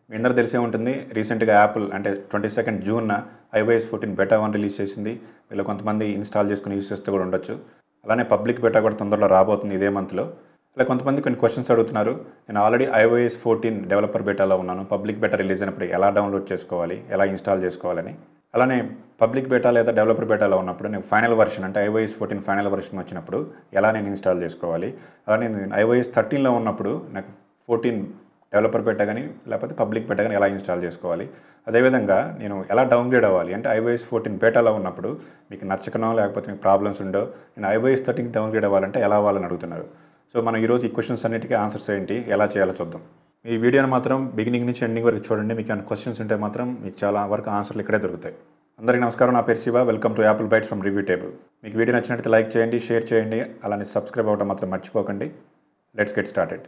మీ అందరూ తెలిసే ఉంటుంది రీసెంట్గా యాపిల్ అంటే ట్వంటీ సెకండ్ జూన్న iOS fourteen beta one release చేసింది వీళ్ళు కొంతమంది ఇన్స్టాల్ చేసుకుని యూస్ చేస్తూ కూడా ఉండొచ్చు అలానే పబ్లిక్ బెటా కూడా తొందరలో రాబోతుంది ఇదే మంత్లో అలా కొంతమంది కొన్ని క్వశ్చన్స్ అడుగుతున్నారు నేను ఆల్రెడీ ఐఓఎస్ ఫోర్టీన్ డెవలపర్ బెటాలో ఉన్నాను పబ్లిక్ బెటా రిలీజ్ అయినప్పుడు ఎలా డౌన్లోడ్ చేసుకోవాలి ఎలా ఇన్స్టాల్ చేసుకోవాలని అలానే పబ్లిక్ బెటా లేదా డెవలపర్ బెటాలో ఉన్నప్పుడు నేను ఫైనల్ వర్షన్ అంటే ఐఓఎస్ ఫోర్టీన్ ఫైనల్ వర్షన్ వచ్చినప్పుడు ఎలా నేను ఇన్స్టాల్ చేసుకోవాలి అలానే నేను ఐఓఎస్ థర్టీన్లో ఉన్నప్పుడు నాకు ఫోర్టీన్ డెవలపర్ బెటా కానీ లేకపోతే పబ్లిక్ బెటా కానీ ఎలా ఇన్స్టాల్ చేసుకోవాలి అదేవిధంగా నేను ఎలా డౌన్గ్రేడ్ అవ్వాలి అంటే ఐఓఎస్ ఫోర్టీన్ బేటాలో ఉన్నప్పుడు మీకు నచ్చకనో లేకపోతే మీకు ప్రాబ్లమ్స్ ఉండో నేను ఐఓఎస్ థర్టీన్ డౌన్గ్రేడ్ అవ్వాలంటే ఎలా అవ్వాలని అడుగుతున్నారు సో మనం ఈరోజు ఈ క్వశ్చన్స్ అన్నిటికీ ఆన్సర్స్ ఏంటి ఎలా చేయాలో చూద్దాం ఈ వీడియోని మాత్రం బిగినింగ్ నుంచి ఎండింగ్ వరకు చూడండి మీకు ఏమైనా క్వశ్చన్స్ ఉంటే మాత్రం మీకు చాలా వరకు ఆన్సర్లు ఇక్కడే దొరుకుతాయి అందరికీ నమస్కారం నా పేరు Shiva welcome to Apple Bytes from review table మీకు వీడియో నచ్చినట్లయితే లైక్ చేయండి షేర్ చేయండి అలానే సబ్స్క్రైబ్ అవ్వడం మాత్రం మర్చిపోకండి లెట్స్ గెట్ స్టార్టెడ్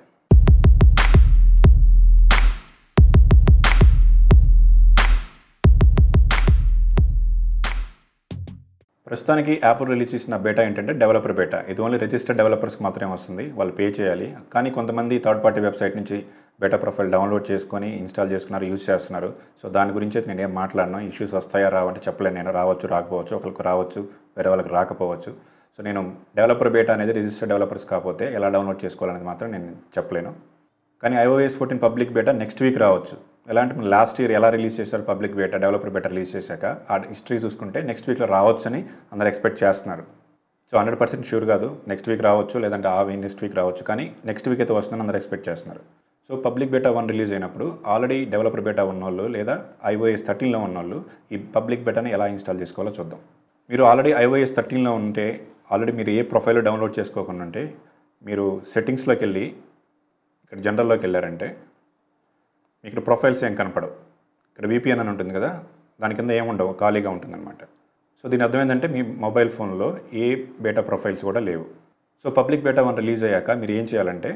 ప్రస్తుతానికి యాప్ రిలీజ్ చేసిన బేటా ఏంటంటే డెవలపర్ బేటా ఇది ఓన్లీ రిజిస్టర్డ్ డెవలపర్స్కి మాత్రమే వస్తుంది వాళ్ళు పే చేయాలి కానీ కొంతమంది థర్డ్ పార్టీ వెబ్సైట్ నుంచి బేటా ప్రొఫైల్ డౌన్లోడ్ చేసుకొని ఇన్స్టాల్ చేసుకున్నారు యూజ్ చేస్తున్నారు సో దాని గురించి అయితే నేను ఏం మాట్లాడను ఇష్యూస్ వస్తాయా రావంటే చెప్పలేను నేను రావచ్చు రాకపోవచ్చు ఒకరికి రావచ్చు వేరే వాళ్ళకి రాకపోవచ్చు సో నేను డెవలపర్ బేటా అనేది రిజిస్టర్డ్ డెవలపర్స్ కాకపోతే ఎలా డౌన్లోడ్ చేసుకోవాలనేది మాత్రం నేను చెప్పలేను కానీ iOS fourteen public beta next week రావచ్చు ఎలాంటి మన లాస్ట్ ఇయర్ ఎలా రిలీజ్ చేశారు public beta developer beta release చేశాక ఆ హిస్టరీ చూసుకుంటే నెక్స్ట్ వీక్లో రావచ్చని అందరు ఎక్స్పెక్ట్ చేస్తున్నారు సో హండ్రెడ్ పర్సెంట్ షూర్ కాదు నెక్స్ట్ వీక్ రావచ్చు లేదంటే ఆ నెక్స్ట్ వీక్ రావచ్చు కానీ నెక్స్ట్ వీక్ అయితే వస్తుందని అందరు ఎక్స్పెక్ట్ చేస్తున్నారు so public beta one release అయినప్పుడు ఆల్రెడీ డెవలపర్ బేటా ఉన్నోళ్ళు లేదా ఐఓఎస్ థర్టీన్లో ఉన్నోళ్ళు ఈ పబ్లిక్ బేటాని ఎలా ఇన్స్టాల్ చేసుకోవాలో చూద్దాం మీరు ఆల్రెడీ ఐఓఎస్ థర్టీన్లో ఉంటే ఆల్రెడీ మీరు ఏ ప్రొఫైల్ డౌన్లోడ్ చేసుకోకుండా ఉంటే మీరు సెట్టింగ్స్లోకి వెళ్ళి ఇక్కడ జనరల్లోకి వెళ్ళారంటే ఇక్కడ ప్రొఫైల్స్ ఏం కనపడవు ఇక్కడ విపిఎన్ అని ఉంటుంది కదా దాని కింద ఏముండవు ఖాళీగా ఉంటుందన్నమాట సో దీని అర్థం ఏంటంటే మీ మొబైల్ ఫోన్లో ఏ బేటా ప్రొఫైల్స్ కూడా లేవు so public beta one release అయ్యాక మీరు ఏం చేయాలంటే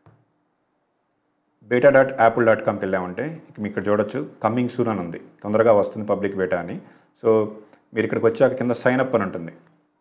బేటా డాట్ యాపిల్ డాట్ కామ్కి వెళ్ళామంటే ఇక మీకు ఇక్కడ చూడొచ్చు కమ్మింగ్ సూన్ అని ఉంది తొందరగా వస్తుంది పబ్లిక్ బేటా అని సో మీరు ఇక్కడికి వచ్చాక కింద సైన్ అప్ అని ఉంటుంది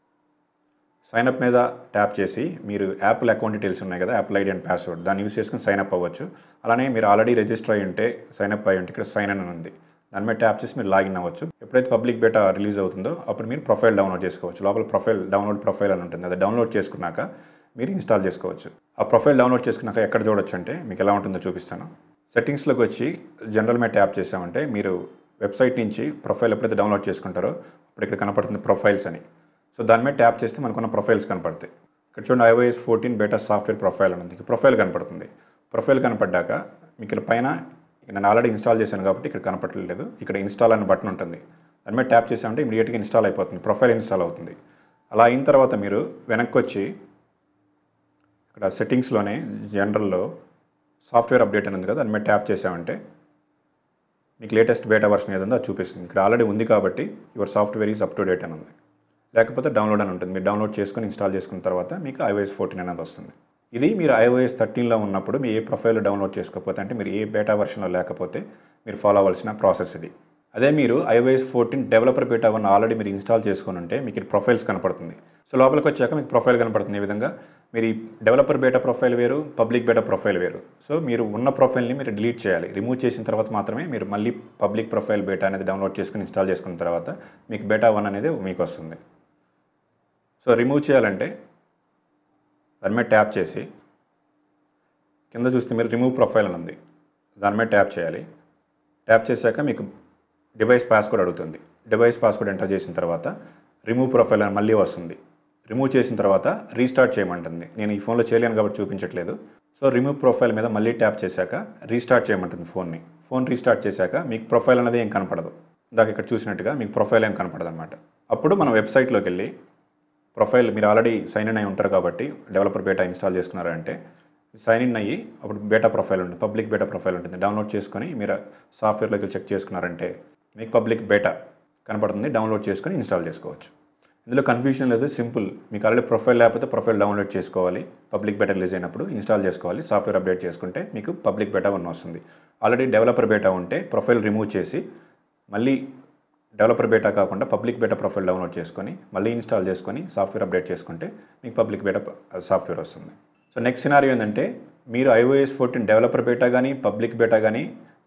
సైన్ అప్ మీద ట్యాప్ చేసి మీరు యాపిల్ అకౌంట్ డీటెయిల్స్ ఉన్నాయి కదా యాపిల్ ఐడి అండ్ పాస్వర్డ్ దాన్ని యూస్ చేసుకుని సైన్ అప్ అవ్వచ్చు అలానే మీరు ఆల్రెడీ రిజిస్టర్ అయ్యి ఉంటే సైన్ అప్ అయ్యి ఉంటే ఇక్కడ సైన్ అని ఉంది దాని మీద ట్యాప్ చేసి మీరు లాగిన్ అవ్వచ్చు ఎప్పుడైతే పబ్లిక్ బేటా రిలీజ్ అవుతుందో అప్పుడు మీరు ప్రొఫైల్ డౌన్లోడ్ చేసుకోవచ్చు లోపల ప్రొఫైల్ డౌన్లోడ్ ప్రొఫైల్ అని ఉంటుంది అది డౌన్లోడ్ చేసుకున్నాక మీరు ఇన్స్టాల్ చేసుకోవచ్చు ఆ ప్రొఫైల్ డౌన్లోడ్ చేసుకున్నాక ఎక్కడ చూడొచ్చు అంటే మీకు ఎలా ఉంటుందో చూపిస్తాను సెట్టింగ్స్లోకి వచ్చి జనరల్ మీద ట్యాప్ చేసామంటే మీరు వెబ్సైట్ నుంచి ప్రొఫైల్ ఎప్పుడైతే డౌన్లోడ్ చేసుకుంటారో అప్పుడు ఇక్కడ కనపడుతుంది ప్రొఫైల్స్ అని సో దాని మీద ట్యాప్ చేస్తే మనకున్న ప్రొఫైల్స్ కనపడతాయి ఇక్కడ చూడండి iOS fourteen beta software profile అని ఉంది ప్రొఫైల్ కనపడుతుంది ప్రొఫైల్ కనపడ్డాక మీకు ఇక్కడ పైన నేను ఆల్రెడీ ఇన్స్టాల్ చేశాను కాబట్టి ఇక్కడ కనపడలేదు ఇక్కడ ఇన్స్టాల్ అనే బటన్ ఉంటుంది దాని మీద ట్యాప్ చేసామంటే ఇమీడియట్గా ఇన్స్టాల్ అయిపోతుంది ప్రొఫైల్ ఇన్స్టాల్ అవుతుంది అలా అయిన తర్వాత మీరు వెనక్కి వచ్చి ఇక్కడ సెట్టింగ్స్లోనే జనరల్లో సాఫ్ట్వేర్ అప్డేట్ అని ఉంది కదా దాని మీద ట్యాప్ చేసామంటే మీకు లేటెస్ట్ బేటా వర్షన్ ఏదో అది చూపిస్తుంది ఇక్కడ ఆల్రెడీ ఉంది కాబట్టి your software is up to date అని ఉంది లేకపోతే డౌన్లోడ్ అని ఉంటుంది మీరు డౌన్లోడ్ చేసుకుని ఇన్స్టాల్ చేసుకున్న తర్వాత మీకు ఐఓఎస్ ఫోర్టీన్ అనేది వస్తుంది ఇది మీరు ఐఓఎస్ థర్టీన్లో ఉన్నప్పుడు మీ ఏ ప్రొఫైల్ డౌన్లోడ్ చేసుకోకపోతే అంటే మీరు ఏ బేటా వర్షన్లో లేకపోతే మీరు ఫాలో అవ్వాల్సిన ప్రాసెస్ ఇది అదే మీరు iOS fourteen developer beta one already మీరు ఇన్స్టాల్ చేసుకుని ఉంటే మీకు ఇది ప్రొఫైల్స్ కనపడుతుంది సో లోపలికి వచ్చాక మీకు ప్రొఫైల్ కనపడుతుంది ఈ విధంగా మీరు ఈ డెవలపర్ బేటా ప్రొఫైల్ వేరు పబ్లిక్ బేటా ప్రొఫైల్ వేరు సో మీరు ఉన్న ప్రొఫైల్ని మీరు డిలీట్ చేయాలి రిమూవ్ చేసిన తర్వాత మాత్రమే మీరు మళ్ళీ పబ్లిక్ ప్రొఫైల్ బేటా అనేది డౌన్లోడ్ చేసుకుని ఇన్స్టాల్ చేసుకున్న తర్వాత మీకు బేటా వన్ అనేది మీకు వస్తుంది సో రిమూవ్ చేయాలంటే దాని మీద ట్యాప్ చేసి కింద చూస్తే మీరు రిమూవ్ ప్రొఫైల్ అని ఉంది దాని మీద ట్యాప్ చేయాలి ట్యాప్ చేశాక మీకు డివైస్ పాస్వర్డ్ అడుగుతుంది డివైస్ పాస్వర్డ్ ఎంటర్ చేసిన తర్వాత రిమూవ్ ప్రొఫైల్ అని మళ్ళీ వస్తుంది రిమూవ్ చేసిన తర్వాత రీస్టార్ట్ చేయమంటుంది నేను ఈ ఫోన్లో చేయలేను కాబట్టి చూపించట్లేదు సో రిమూవ్ ప్రొఫైల్ మీద మళ్ళీ ట్యాప్ చేశాక రీస్టార్ట్ చేయమంటుంది ఫోన్ని ఫోన్ రీస్టార్ట్ చేశాక మీకు ప్రొఫైల్ అనేది ఏం కనపడదు ఇందాక ఇక్కడ చూసినట్టుగా మీకు ప్రొఫైల్ ఏం కనపడదు అనమాట అప్పుడు మన వెబ్సైట్లోకి వెళ్ళి ప్రొఫైల్ మీరు ఆల్రెడీ సైన్ ఇన్ అయి ఉంటారు కాబట్టి డెవలపర్ బేటా ఇన్స్టాల్ చేసుకున్నారంటే సైన్ ఇన్ అయ్యి అప్పుడు బేటా ప్రొఫైల్ ఉంటుంది పబ్లిక్ బేటా ప్రొఫైల్ ఉంటుంది డౌన్లోడ్ చేసుకొని మీరు సాఫ్ట్వేర్లోకి చెక్ చేసుకున్నారంటే మీకు పబ్లిక్ బేటా కనపడుతుంది డౌన్లోడ్ చేసుకొని ఇన్స్టాల్ చేసుకోవచ్చు ఇందులో కన్ఫ్యూజన్ లేదు సింపుల్ మీకు ఆల్రెడీ ప్రొఫైల్ లేకపోతే ప్రొఫైల్ డౌన్లోడ్ చేసుకోవాలి పబ్లిక్ బేటా రిలీజ్ అయినప్పుడు ఇన్స్టాల్ చేసుకోవాలి సాఫ్ట్వేర్ అప్డేట్ చేసుకుంటే మీకు పబ్లిక్ బేటా వన్ వస్తుంది ఆల్రెడీ డెవలపర్ బేటా ఉంటే ప్రొఫైల్ రిమూవ్ చేసి మళ్ళీ డెవలపర్ బేటా కాకుండా పబ్లిక్ బేటా ప్రొఫైల్ డౌన్లోడ్ చేసుకొని మళ్ళీ ఇన్స్టాల్ చేసుకొని సాఫ్ట్వేర్ అప్డేట్ చేసుకుంటే మీకు పబ్లిక్ బేటా సాఫ్ట్వేర్ వస్తుంది సో నెక్స్ట్ సినారియో ఏంటంటే మీరు ఐఓఎస్ ఫోర్టీన్ డెవలపర్ బేటా కానీ పబ్లిక్ బేటా కానీ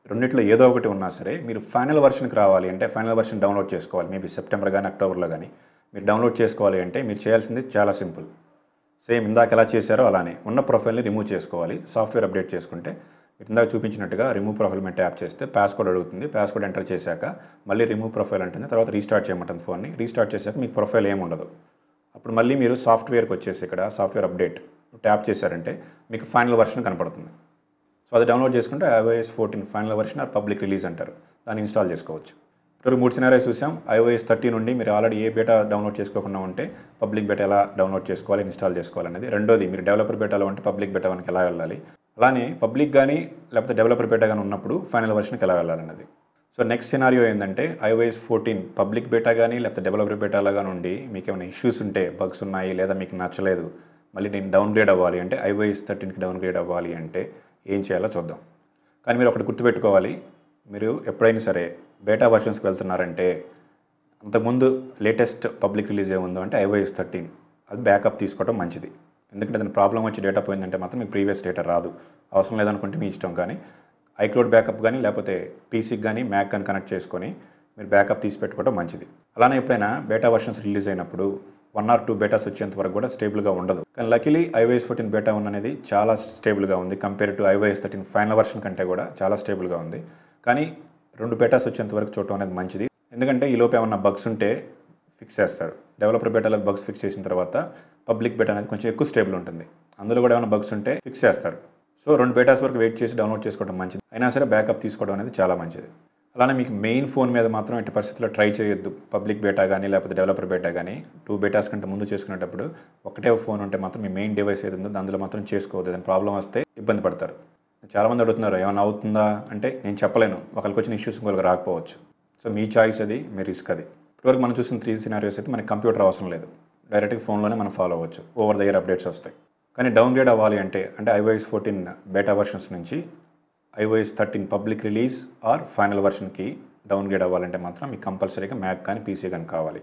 రెండిట్లో ఏదో ఒకటి ఉన్నా సరే మీరు ఫైనల్ వర్షన్కి రావాలి అంటే ఫైనల్ వర్షన్ డౌన్లోడ్ చేసుకోవాలి మేబీ సెప్టెంబర్ కానీ అక్టోబర్లో కానీ మీరు డౌన్లోడ్ చేసుకోవాలి అంటే మీరు చేయాల్సింది చాలా సింపుల్ సేమ్ ఇందాక ఎలా చేశారో అలానే ఉన్న ప్రొఫైల్ని రిమూవ్ చేసుకోవాలి సాఫ్ట్వేర్ అప్డేట్ చేసుకుంటే మీరు ఇందాక చూపించినట్టుగా రిమూవ్ ప్రొఫైల్ మీద ట్యాప్ చేస్తే పాస్వర్డ్ అడుగుతుంది పాస్వర్డ్ ఎంటర్ చేశాక మళ్ళీ రిమూవ్ ప్రొఫైల్ అంటుంది తర్వాత రీస్టార్ట్ చేయమంటుంది ఫోన్ని రీస్టార్ట్ చేశాక మీకు ప్రొఫైల్ ఏమి ఉండదు అప్పుడు మళ్ళీ మీరు సాఫ్ట్వేర్కి వచ్చేసి ఇక్కడ సాఫ్ట్వేర్ అప్డేట్ ట్యాప్ చేశారంటే మీకు ఫైనల్ వర్షన్ కనపడుతుంది సో అది డౌన్లోడ్ చేసుకుంటే iOS fourteen final version or public release అంటారు దాన్ని ఇన్స్టాల్ చేసుకోవచ్చు ఇప్పుడు మూడు సినారీస్ చూసాం ఐఓఎస్ థర్టీ నుండి మీరు ఆల్రెడీ ఏ బేటా డౌన్లోడ్ చేసుకోకుండా ఉంటే పబ్లిక్ బేటా ఎలా డౌన్లోడ్ చేసుకోవాలి ఇన్స్టాల్ చేసుకోవాలనేది రెండోది మీరు డెవలపర్ బేటాలో ఉంటే పబ్లిక్ బేటా వన్కి ఎలా వెళ్ళాలి అలానే పబ్లిక్ కానీ లేకపోతే డెవలపర్ బేటా కానీ ఉన్నప్పుడు ఫైనల్ వర్షన్కి ఎలా వెళ్ళాలన్నది సో నెక్స్ట్ సినారియో ఏంటంటే ఐఓఎస్ ఫోర్టీన్ పబ్లిక్ బేటా కానీ లేకపోతే డెవలపర్ బేటాలో కానీ ఉండి మీకు ఏమైనా ఇష్యూస్ ఉంటే బగ్స్ ఉన్నాయి లేదా మీకు నచ్చలేదు మళ్ళీ నేను డౌన్గ్రేడ్ అవ్వాలి అంటే ఐఓఎస్ థర్టీన్కి డౌన్గ్రేడ్ అవ్వాలి అంటే ఏం చేయాలో చూద్దాం కానీ మీరు ఒకటి గుర్తుపెట్టుకోవాలి మీరు ఎప్పుడైనా సరే బేటా వర్షన్స్కి వెళ్తున్నారంటే అంతకుముందు లేటెస్ట్ పబ్లిక్ రిలీజ్ ఏముందో అంటే ఐఓఎస్ థర్టీన్ అది బ్యాకప్ తీసుకోవడం మంచిది ఎందుకంటే దాని ప్రాబ్లం వచ్చి డేటా పోయిందంటే మాత్రం మీ ప్రీవియస్ డేటా రాదు అవసరం లేదనుకుంటే మీ ఇష్టం కానీ ఐక్లౌడ్ బ్యాకప్ కానీ లేకపోతే పీసీకి కానీ మ్యాక్ కానీ కనెక్ట్ చేసుకొని మీరు బ్యాకప్ తీసి పెట్టుకోవడం మంచిది అలానే ఎప్పుడైనా బేటా వర్షన్స్ రిలీజ్ అయినప్పుడు వన్ ఆర్ టూ బేటాస్ వచ్చేంత వరకు కూడా స్టేబుల్గా ఉండదు కానీ luckily iOS fourteen beta one అనేది చాలా స్టేబుల్గా ఉంది compare to iOS thirteen final version కంటే కూడా చాలా స్టేబుల్గా ఉంది కానీ రెండు బేటాస్ వచ్చేంత వరకు చూడటం అనేది మంచిది ఎందుకంటే ఈ లోపు ఏమన్నా బగ్స్ ఉంటే ఫిక్స్ చేస్తారు డెవలపర్ బేటాలో బగ్స్ ఫిక్స్ చేసిన తర్వాత పబ్లిక్ బేటా అనేది కొంచెం ఎక్కువ స్టేబుల్ ఉంటుంది అందులో కూడా ఏమైనా బగ్స్ ఉంటే ఫిక్స్ చేస్తారు సో రెండు బేటాస్ వరకు వెయిట్ చేసి డౌన్లోడ్ చేసుకోవడం మంచిది అయినా సరే బ్యాకప్ తీసుకోవడం అనేది చాలా మంచిది అలానే మీకు మెయిన్ ఫోన్ మీద మాత్రం ఎట్టి పరిస్థితుల్లో ట్రై చేయొద్దు పబ్లిక్ బేటా కానీ లేకపోతే డెవలపర్ బేటా కానీ టూ బేటాస్ కంటే ముందు చేసుకునేటప్పుడు ఒకటే ఫోన్ ఉంటే మాత్రం మీ మెయిన్ డివైస్ ఏది ఉందో అందులో మాత్రం చేసుకోవద్దు ఏదైనా ప్రాబ్లం వస్తే ఇబ్బంది పడతారు చాలామంది అడుగుతున్నారు ఏమైనా అవుతుందా అంటే నేను చెప్పలేను ఒకరికి వచ్చిన ఇష్యూస్ ఇంకొకరికి రాకపోవచ్చు సో మీ చాయిస్ అది మీ రిస్క్ అది ఇప్పటివరకు మనం చూసిన త్రీ సినారియోస్ అయితే మనకి కంప్యూటర్ అవసరం లేదు డైరెక్ట్గా ఫోన్లోనే మనం ఫాలో అవ్వచ్చు ఓవర్ ద ఇయర్ అప్డేట్స్ వస్తాయి కానీ డౌన్గ్రేడ్ అవ్వాలి అంటే అంటే ఐవైఎస్ ఫోర్టీన్ బేటా వర్షన్స్ నుంచి iOS thirteen public release or final వర్షన్కి డౌన్గ్రేడ్ అవ్వాలంటే మాత్రం మీకు కంపల్సరీగా మ్యాక్ కానీ పీసీ కానీ కావాలి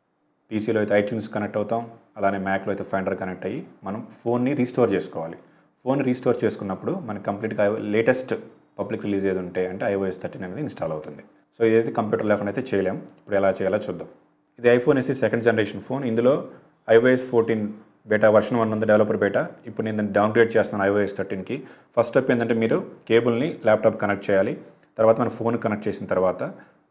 పీసీలో అయితే ఐట్యూన్స్ కనెక్ట్ అవుతాం అలానే మ్యాక్లో అయితే ఫైండర్ కనెక్ట్ అయ్యి మనం ఫోన్ని రీస్టోర్ చేసుకోవాలి ఫోన్ రీస్టోర్ చేసుకున్నప్పుడు మనకి కంప్లీట్గా లేటెస్ట్ పబ్లిక్ రిలీజ్ ఏది ఉంటే అంటే ఐఓఎస్ థర్టీన్ అనేది ఇన్స్టాల్ అవుతుంది సో ఇదైతే కంప్యూటర్ లేకుండా అయితే చేయలేం ఇప్పుడు ఎలా చేయాలో చూద్దాం ఇది iPhone SE second generation phone ఇందులో iOS fourteen beta version one ఉంది డెవలపర్ బేటా ఇప్పుడు నేను దాన్ని డౌన్గ్రేడ్ చేస్తున్నాను ఐఓఎస్ థర్టీన్కి ఫస్ట్ స్టెప్ ఏంటంటే మీరు కేబుల్ని ల్యాప్టాప్ కనెక్ట్ చేయాలి తర్వాత మన ఫోన్ కనెక్ట్ చేసిన తర్వాత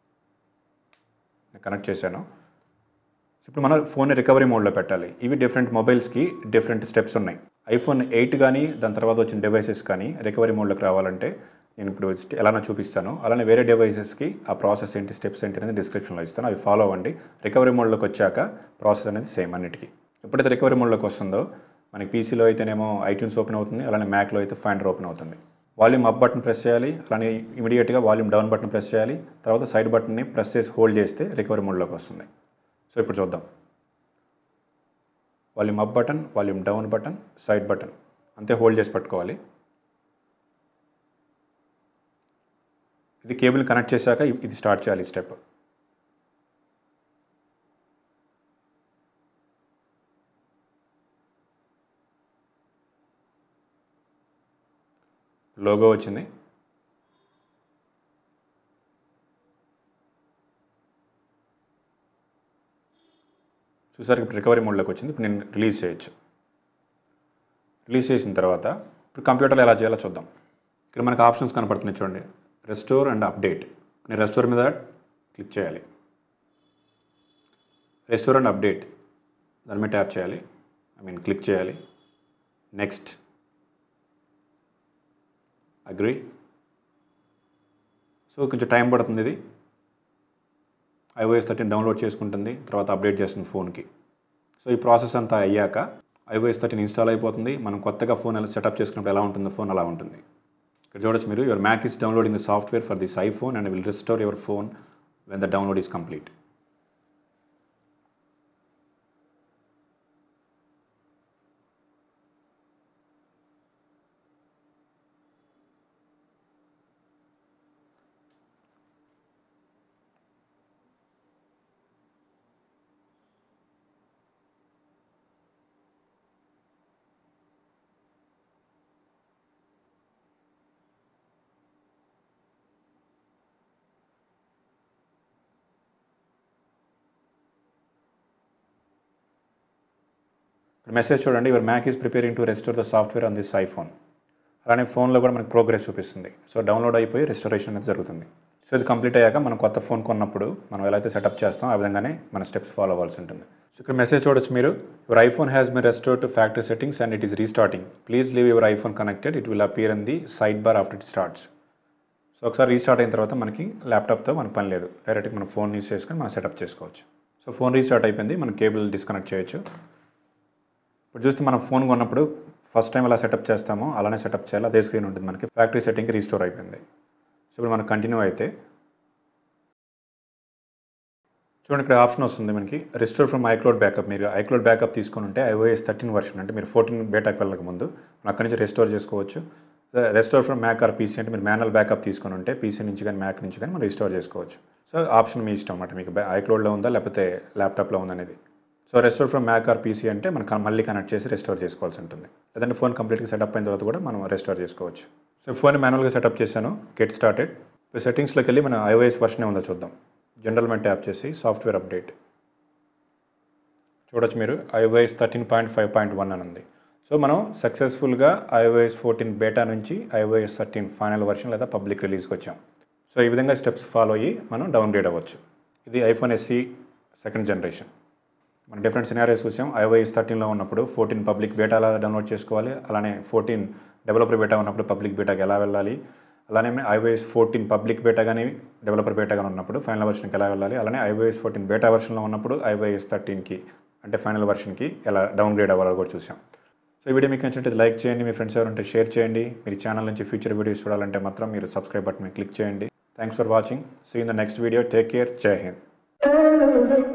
నేను కనెక్ట్ చేశాను ఇప్పుడు మనం ఫోన్ రికవరీ మోడ్లో పెట్టాలి ఇవి డిఫరెంట్ మొబైల్స్కి డిఫరెంట్ స్టెప్స్ ఉన్నాయి ఐఫోన్ ఎయిట్ కానీ దాని తర్వాత వచ్చిన డివైసెస్ కానీ రికవరీ మోడ్లోకి రావాలంటే నేను ఇప్పుడు ఎలానో చూపిస్తాను అలానే వేరే డివైసెస్కి ఆ ప్రాసెస్ ఏంటి స్టెప్స్ ఏంటి అనేది డిస్క్రిప్షన్లో ఇస్తాను అవి ఫాలో అవ్వండి రికవరీ మోడ్లోకి వచ్చాక ప్రాసెస్ అనేది సేమ్ అన్నిటికీ ఎప్పుడైతే రికవరీ మోడ్లోకి వస్తుందో మనకి పీసీలో అయితేనేమో ఐట్యూన్స్ ఓపెన్ అవుతుంది అలానే మ్యాక్లో అయితే ఫైండర్ ఓపెన్ అవుతుంది వాల్యూమ్ అప్ బటన్ ప్రెస్ చేయాలి అలానే ఇమీడియట్గా వాల్యూమ్ డౌన్ బటన్ ప్రెస్ చేయాలి తర్వాత సైడ్ బటన్ని ప్రెస్ చేసి హోల్డ్ చేస్తే రికవరీ మోడ్లోకి వస్తుంది సో ఇప్పుడు చూద్దాం volume up button volume down button side button అంతే హోల్డ్ చేసి పట్టుకోవాలి ఇది కేబుల్ కనెక్ట్ చేశాక ఇది స్టార్ట్ చేయాలి స్టెప్ లోగో వచ్చింది చూసారు ఇప్పుడు రికవరీ మోడ్లోకి వచ్చింది ఇప్పుడు నేను రిలీజ్ చేయొచ్చు రిలీజ్ చేసిన తర్వాత ఇప్పుడు కంప్యూటర్లో ఎలా చేయాలో చూద్దాం ఇక్కడ మనకు ఆప్షన్స్ కనపడుతున్నాయి చూడండి రెస్టోర్ అండ్ అప్డేట్ నేను రెస్టోర్ మీద క్లిక్ చేయాలి రెస్టోర్ అండ్ అప్డేట్ దాని మీద ట్యాప్ చేయాలి ఐ మీన్ క్లిక్ చేయాలి నెక్స్ట్ అగ్రి సో కొంచెం టైం పడుతుంది ఇది ఐఓఎస్ థర్టీన్ డౌన్లోడ్ చేసుకుంటుంది తర్వాత అప్డేట్ చేస్తుంది ఫోన్కి సో ఈ ప్రాసెస్ అంతా అయ్యాక ఐఓఎస్ థర్టీన్ ఇన్స్టాల్ అయిపోతుంది మనం కొత్తగా ఫోన్ ఎలా సెటప్ చేసుకున్నప్పుడు ఎలా ఉంటుందో ఫోన్ అలా ఉంటుంది ఇక్కడ చూడొచ్చు మీరు your Mac is downloading the software for this iPhone and will restore your phone when the download is complete ఇప్పుడు మెసేజ్ చూడండి your Mac is preparing to restore the software on this iPhone అలానే ఫోన్లో కూడా మనకి progress చూపిస్తుంది so download అయిపోయి restoration అనేది జరుగుతుంది సో ఇది కంప్లీట్ అయ్యాక మనం కొత్త ఫోన్ కొన్నప్పుడు మనం ఎలా అయితే సెటప్ చేస్తాం ఆ విధంగానే మన స్టెప్స్ ఫాలో అవ్వాల్సి ఉంటుంది సో ఇక్కడ మెసేజ్ చూడొచ్చు మీరు your iPhone has been restore to factory settings and it is restarting please leave your iPhone connected it will appear in the side bar after it starts so ఒకసారి restart అయిన తర్వాత మనకి ల్యాప్టాప్తో మన పని లేదు డైరెక్ట్గా మన ఫోన్ యూస్ చేసుకొని మనం సెటప్ చేసుకోవచ్చు సో ఫోన్ రీస్టార్ట్ అయిపోయింది మనం కేబుల్ డిస్కనెక్ట్ చేయొచ్చు ఇప్పుడు చూస్తే మనం ఫోన్ కొన్నప్పుడు ఫస్ట్ టైం ఎలా సెటప్ చేస్తామో అలానే సెటప్ చేయాలి అదే స్క్రీన్ ఉంటుంది మనకి ఫ్యాక్టరీ సెట్టింగ్కి రీస్టోర్ అయిపోయింది సో ఇప్పుడు మనకు కంటిన్యూ అయితే చూడండి ఇక్కడ ఆప్షన్ వస్తుంది మనకి రిస్టోర్ ఫ్రమ్ ఐక్లోడ్ బ్యాకప్ మీరు ఐక్లోడ్ బ్యాకప్ తీసుకొని ఉంటే ఐఓఎస్ థర్టీన్ వర్షన్ అంటే మీరు ఫోర్టీన్ బేటాకి వెళ్ళక ముందు మనం అక్కడి నుంచి రెస్టోర్ చేసుకోవచ్చు restore from Mac or PC అంటే మీరు మాన్యువల్ బ్యాకప్ తీసుకొని ఉంటే పీసీ నుంచి కానీ మ్యాక్ నుంచి కానీ మనం రిస్టోర్ చేసుకోవచ్చు సో ఆప్షన్ మీ ఇష్టం అన్నమాట మీకు ఐక్లోడ్లో ఉందా లేకపోతే ల్యాప్టాప్లో ఉందా అనేది so restore from Mac or PC అంటే మనం కన్- మళ్ళీ కనెక్ట్ చేసి రెస్టోర్ చేసుకోవాల్సి ఉంటుంది లేదంటే ఫోన్ కంప్లీట్గా సెటప్ అయిన తర్వాత కూడా మనం రెస్టోర్ చేసుకోవచ్చు సో ఫోన్ మాన్యువల్గా సెటప్ చేశాను గెట్ స్టార్టెడ్ ఇప్పుడు సెట్టింగ్స్లోకి వెళ్ళి మన ఐఓఎస్ వర్షనే ఉందో చూద్దాం జనరల్ మెన్ ట్యాప్ చేసి సాఫ్ట్వేర్ అప్డేట్ చూడొచ్చు మీరు iOS thirteen point five point one అని ఉంది సో మనం సక్సెస్ఫుల్గా ఐఓఎస్ ఫోర్టీన్ బేటా నుంచి ఐఓఎస్ థర్టీన్ ఫైనల్ వర్షన్ లేదా పబ్లిక్ రిలీజ్కి వచ్చాం సో ఈ విధంగా స్టెప్స్ ఫాలో అయ్యి మనం డౌన్గ్రేడ్ అవ్వచ్చు ఇది ఐఫోన్ ఎస్సీ సెకండ్ జనరేషన్ మనం డిఫరెంట్ సినారియోస్ చూసాం ఐఓఎస్ థర్టీన్లో ఉన్నప్పుడు ఫోర్టీన్ పబ్లిక్ బేటా ఎలా డౌన్లోడ్ చేసుకోవాలి అలానే ఫోర్టీన్ డెవలపర్ బేటా ఉన్నప్పుడు పబ్లిక్ బేటాకి ఎలా వెళ్ళాలి అలానే ఐఓఎస్ ఫోర్టీన్ పబ్లిక్ బేటా కానీ డెవలపర్ బేటా కానీ ఉన్నప్పుడు ఫైనల్ వర్షన్కి ఎలా వెళ్ళాలి అలానే ఐఓఎస్ ఫోర్టీన్ బేటా వర్షన్లో ఉన్నప్పుడు ఐఓఎస్ థర్టీన్కి అంటే ఫైనల్ వర్షన్కి ఎలా డౌన్గ్రేడ్ అవ్వాలో కూడా చూసాం సో ఈ వీడియో మీకు నచ్చినట్టు లైక్ చేయండి మీ ఫ్రెండ్స్ ఎవరంటే షేర్ చేయండి మీరు ఛానల్ నుంచి ఫ్యూచర్ వీడియోస్ చూడాలంటే మాత్రం మీరు సబ్స్క్రైబ్ బటన్ క్లిక్ చేయండి thanks for watching see in the next video take care Jai Hind